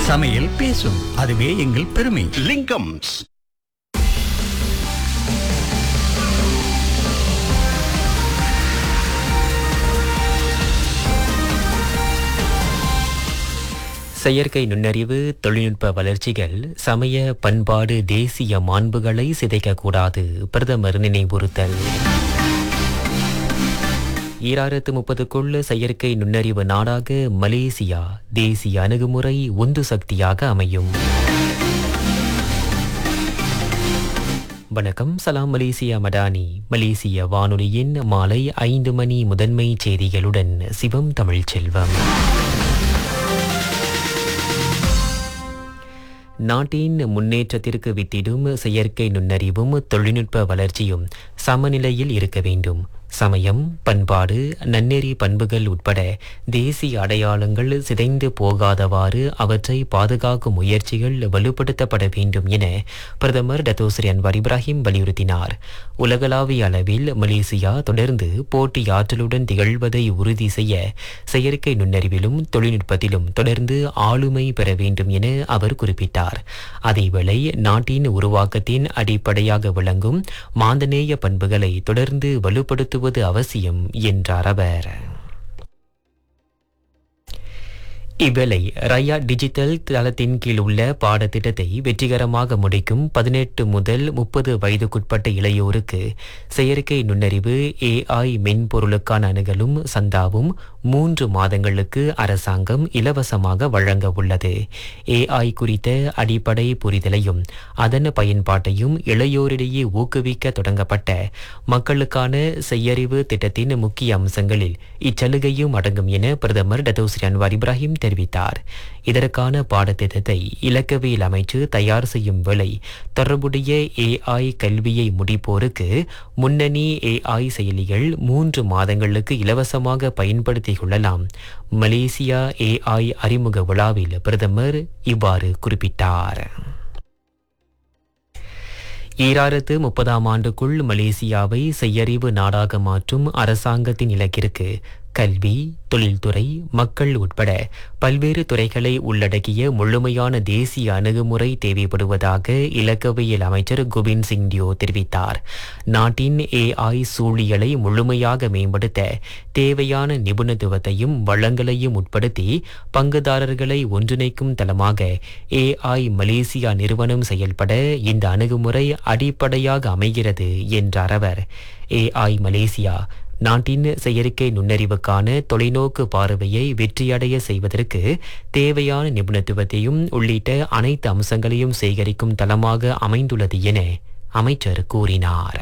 சமையல் பேசும் அதுவே எங்கள் பெருமை லிங்கம்ஸ் செயற்கை நுண்ணறிவு தொழில்நுட்ப வளர்ச்சிகள் சமய பண்பாடு தேசிய மாண்புகளை சிதைக்கக்கூடாது பிரதமர் நினைவுறுத்தல் ஈராயிரத்து முப்பதுக்குள் செயற்கை நுண்ணறிவு நாடாக மலேசியா தேசிய அணுகுமுறை உந்து சக்தியாக அமையும் வணக்கம் சலாம் மலேசியா மடானி மலேசிய வானொலியின் மாலை ஐந்து மணி முதன்மை செய்திகளுடன் சிவம் தமிழ்ச்செல்வம் நாட்டின் முன்னேற்றத்திற்கு வித்திடும் செயற்கை நுண்ணறிவும் தொழில்நுட்ப வளர்ச்சியும் சமநிலையில் இருக்க வேண்டும் சமயம் பண்பாடு நன்னெறி பண்புகள் உட்பட தேசிய அடையாளங்கள் சிதைந்து போகாதவாறு அவற்றை பாதுகாக்கும் முயற்சிகள் வலுப்படுத்தப்பட வேண்டும் என பிரதமர் டத்தோஸ்ரீ அன்வார் இப்ராஹிம் வலியுறுத்தினார் உலகளாவிய அளவில் மலேசியா தொடர்ந்து போட்டி ஆற்றலுடன் திகழ்வதை உறுதி செய்ய செயற்கை நுண்ணறிவிலும் தொழில்நுட்பத்திலும் தொடர்ந்து ஆளுமை பெற வேண்டும் என அவர் குறிப்பிட்டார் அதேவேளை நாட்டின் உருவாக்கத்தின் அடிப்படையாக விளங்கும் மாந்தநேய பண்புகளை தொடர்ந்து வலுப்படுத்துவது அவசியம் என்றார் அவர் இவ்வேளை ரயா டிஜிட்டல் தளத்தின் கீழ் உள்ள பாடத்திட்டத்தை வெற்றிகரமாக முடிக்கும் பதினெட்டு முதல் முப்பது வயதுக்குட்பட்ட இளையோருக்கு செயற்கை நுண்ணறிவு ஏஐ மென்பொருளுக்கான அணுகலும் சந்தாவும் மூன்று மாதங்களுக்கு அரசாங்கம் இலவசமாக வழங்க உள்ளது ஏஐ குறித்த அடிப்படை புரிதலையும் அதன் பயன்பாட்டையும் இளையோரிடையே ஊக்குவிக்க தொடங்கப்பட்ட மக்களுக்கான செய்யறிவு திட்டத்தின் முக்கிய அம்சங்களில் இச்சலுகையும் அடங்கும் என பிரதமர் டத்தோஸ்ரீ அன்வார் இப்ராஹிம் தெரிவித்தார் இதற்கான பாடத்திட்டத்தை இலக்கவியல் அமைச்சு தயார் செய்யும் வேளை தொடர்புடைய ஏஐ கல்வியை முடிப்போருக்கு முன்னணி ஏஐ செயலிகள் மூன்று மாதங்களுக்கு இலவசமாக பயன்படுத்திக் கொள்ளலாம் மலேசியா ஏஐ அறிமுக விழாவில் பிரதமர் இவ்வாறு குறிப்பிட்டார் ஈராயிரத்து முப்பதாம் ஆண்டுக்குள் மலேசியாவை செய்யறிவு நாடாக மாற்றும் அரசாங்கத்தின் இலக்கிற்கு கல்வி தொழில்துறை மக்கள் உட்பட பல்வேறு துறைகளை உள்ளடக்கிய முழுமையான தேசிய அணுகுமுறை தேவைப்படுவதாக இலக்கவியல் அமைச்சர் கோவிந்த் சிங் டியோ தெரிவித்தார் நாட்டின் ஏஐ சூழியலை முழுமையாக மேம்படுத்த தேவையான நிபுணத்துவத்தையும் வளங்களையும் உட்படுத்தி பங்குதாரர்களை ஒன்றிணைக்கும் தளமாக ஏஐ மலேசியா நிறுவனம் செயல்பட இந்த அணுகுமுறை அடிப்படையாக அமைகிறது என்றார் அவர் ஏஐ மலேசியா நாட்டின் செயற்கை நுண்ணறிவுக்கான தொலைநோக்கு பார்வையை வெற்றியடைய செய்வதற்கு தேவையான நிபுணத்துவத்தையும் உள்ளிட்ட அனைத்து அம்சங்களையும் சேகரிக்கும் தளமாக அமைந்துள்ளது என அமைச்சர் கூறினார்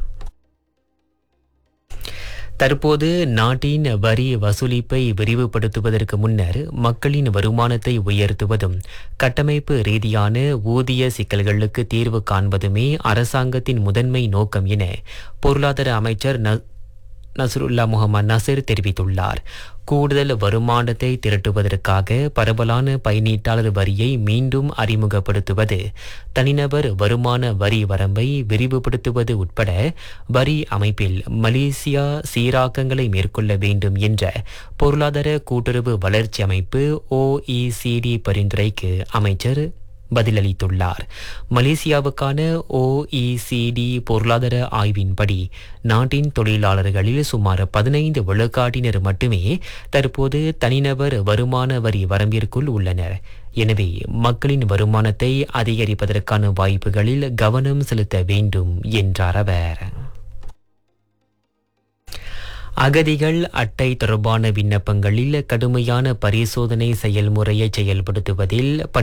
தற்போது நாட்டின் வரி வசூலிப்பை விரிவுபடுத்துவதற்கு முன்னர் மக்களின் வருமானத்தை உயர்த்துவதும் கட்டமைப்பு ரீதியான ஊதிய சிக்கல்களுக்கு தீர்வு காண்பதுமே அரசாங்கத்தின் முதன்மை நோக்கம் என பொருளாதார அமைச்சர் ந நசருல்லா முகமது நசீர் தெரிவித்துள்ளார் கூடுதல் வருமானத்தை திரட்டுவதற்காக பரவலான பயனீட்டாளர் வரியை மீண்டும் அறிமுகப்படுத்துவது தனிநபர் வருமான வரி வரம்பை விரிவுபடுத்துவது உட்பட வரி அமைப்பில் மலேசியா சீராக்கங்களை மேற்கொள்ள வேண்டும் என்ற பொருளாதார கூட்டுறவு வளர்ச்சி அமைப்பு ஓஇசிடி பரிந்துரைக்கு அமைச்சர் பதிலளித்துள்ளார் மலேசியாவுக்கான ஓஇசிடி பொருளாதார ஆய்வின்படி நாட்டின் தொழிலாளர்களில் சுமார் பதினைந்து விழுக்காட்டினர் மட்டுமே தற்போது தனிநபர் வருமான வரி வரம்பிற்குள் உள்ளனர் எனவே மக்களின் வருமானத்தை அதிகரிப்பதற்கான வாய்ப்புகளில் கவனம் செலுத்த வேண்டும் என்றார் அவர் அகதிகள் அட்டை தொடர்பான விண்ணப்பங்களில் கடுமையான பரிசோதனை செயல்முறையை செயல்படுத்துவதில்